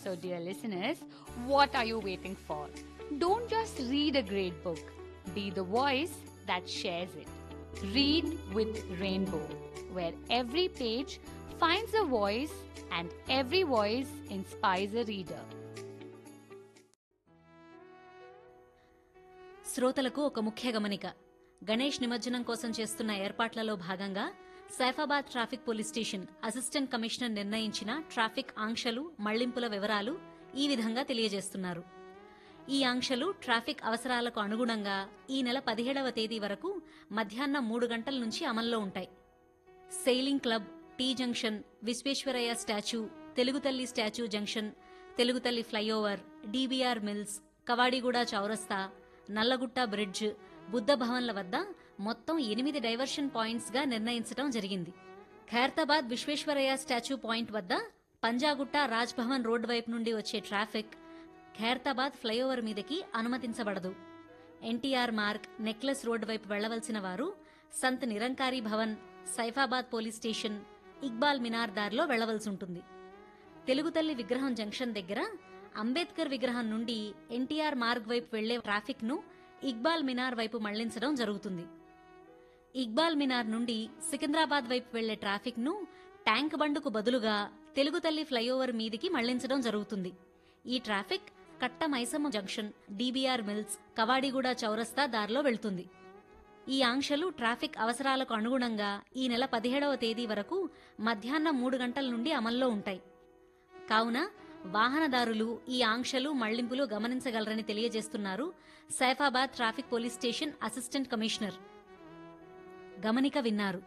So, dear listeners, what are you waiting for? Don't just read a great book, be the voice that shares it. Read with Rainbow, where every page finds a voice and every voice inspires a reader. శ్రోతలకు ఒక ముఖ్య గమనిక గణేష్ నిమజ్జనం కోసం చేస్తున్న ఏర్పాట్లలో భాగంగా Saifabad traffic police station assistant commissioner నిర్ణయించిన ట్రాఫిక్ ఆంక్షలు మళ్లింపుల వివరాలు ఈ విధంగా తెలియజేస్తున్నారు ఈ ఆంక్షలు ట్రాఫిక్ అవసరాలకు అనుగుణంగా ఈ నెల పదిహేడవ తేదీ వరకు మధ్యాహ్నం మూడు గంటల నుంచి అమల్లో ఉంటాయి sailing club T junction Visvesvaraya statue Telugu Talli statue junction Telugu తల్లి ఫ్లైఓవర్ డీబీఆర్ మిల్స్ కవాడిగూడ చౌరస్తా నల్లగుట్ట బ్రిడ్జ్ బుద్ధ భవన్ల వద్ద మొత్తం ఎనిమిది డైవర్షన్ పాయింట్స్ గా నిర్ణయించడం జరిగింది ఖైరతాబాద్ విశ్వేశ్వరయ్య స్టాచ్యూ పాయింట్ వద్ద పంజాగుట్ట రాజ్ భవన్ రోడ్ వైపు నుండి వచ్చే ట్రాఫిక్ ఖైరతాబాద్ ఫ్లైఓవర్ మీదకి అనుమతించబడదు ఎన్టీఆర్ మార్గ్ నెక్లెస్ రోడ్ వైపు వెళ్లవలసిన వారు సంత్ నిరంకారి భవన్ సైఫాబాద్ పోలీస్ స్టేషన్ ఇక్బాల్ మినార్ దారిలో వెళ్లవలసి ఉంటుంది తెలుగు తల్లి విగ్రహం జంక్షన్ దగ్గర అంబేద్కర్ విగ్రహం నుండి ఎన్టీఆర్ మార్గ్ వైపు వెళ్లే ట్రాఫిక్ ను ఇక్బాల్ మినార్ వైపు మళ్లించడం జరుగుతుంది ఇక్బాల్ మినార్ నుండి సికింద్రాబాద్ వైపు వెళ్లే ట్రాఫిక్ ను ట్యాంక్ బండుకు బదులుగా తెలుగు తల్లి ఫ్లైఓవర్ మీదికి మళ్లించడం జరుగుతుంది ఈ traffic Katta Maisamma junction DBR mills Kavadiguda చౌరస్తా దారిలో వెళ్తుంది ఈ ఆంక్షలు ట్రాఫిక్ అవసరాలకు అనుగుణంగా ఈ నెల పదిహేడవ తేదీ వరకు మధ్యాహ్నం మూడు గంటల నుండి అమల్లో ఉంటాయి కావున వాహనదారులు ఈ ఆంక్షలు మళ్లింపులు గమనించగలరని తెలియజేస్తున్నారు Saifabad traffic police station assistant commissioner గమనిక విన్నారు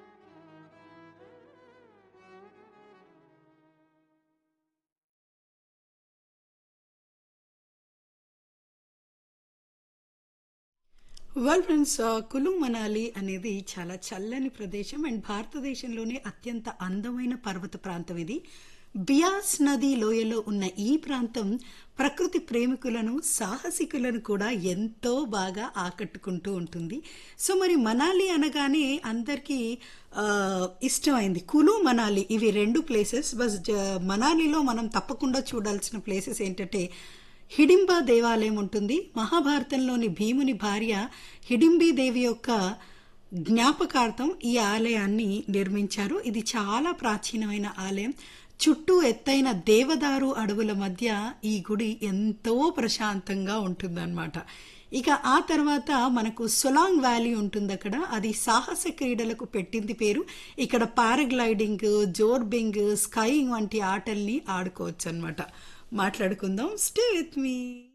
వెల్ ఫ్రెండ్స్ కులు మనాలి అనేది చాలా చల్లని ప్రదేశం అండ్ భారతదేశంలోనే అత్యంత అందమైన పర్వత ప్రాంతం ఇది బియాస్ నది లోయలో ఉన్న ఈ ప్రాంతం ప్రకృతి ప్రేమికులను సాహసికులను కూడా ఎంతో బాగా ఆకట్టుకుంటూ ఉంటుంది సో మరి మనాలి అనగానే అందరికీ ఆ, ఇష్టమైంది కులు మనాలి ఇవి రెండు ప్లేసెస్ బస్ జ- మనాలిలో మనం తప్పకుండా చూడాల్సిన ప్లేసెస్ ఏంటంటే హిడింబ దేవాలయం ఉంటుంది మహాభారతంలోని భీముని భార్య హిడింబీ దేవి యొక్క జ్ఞాపకార్థం ఈ ఆలయాన్ని నిర్మించారు ఇది చాలా ప్రాచీనమైన ఆలయం చుట్టూ ఎత్తైన దేవదారు అడవుల మధ్య ఈ గుడి ఎంతో ప్రశాంతంగా ఉంటుందన్నమాట ఇక ఆ తర్వాత మనకు సొలాంగ్ వ్యాలీ ఉంటుంది అక్కడ అది సాహస క్రీడలకు పెట్టింది పేరు ఇక్కడ పారాగ్లైడింగ్ జోర్బింగ్ స్కైయింగ్ వంటి ఆటల్ని ఆడుకోవచ్చు అనమాట మాట్లాడుకుందాం స్టే విత్ మీ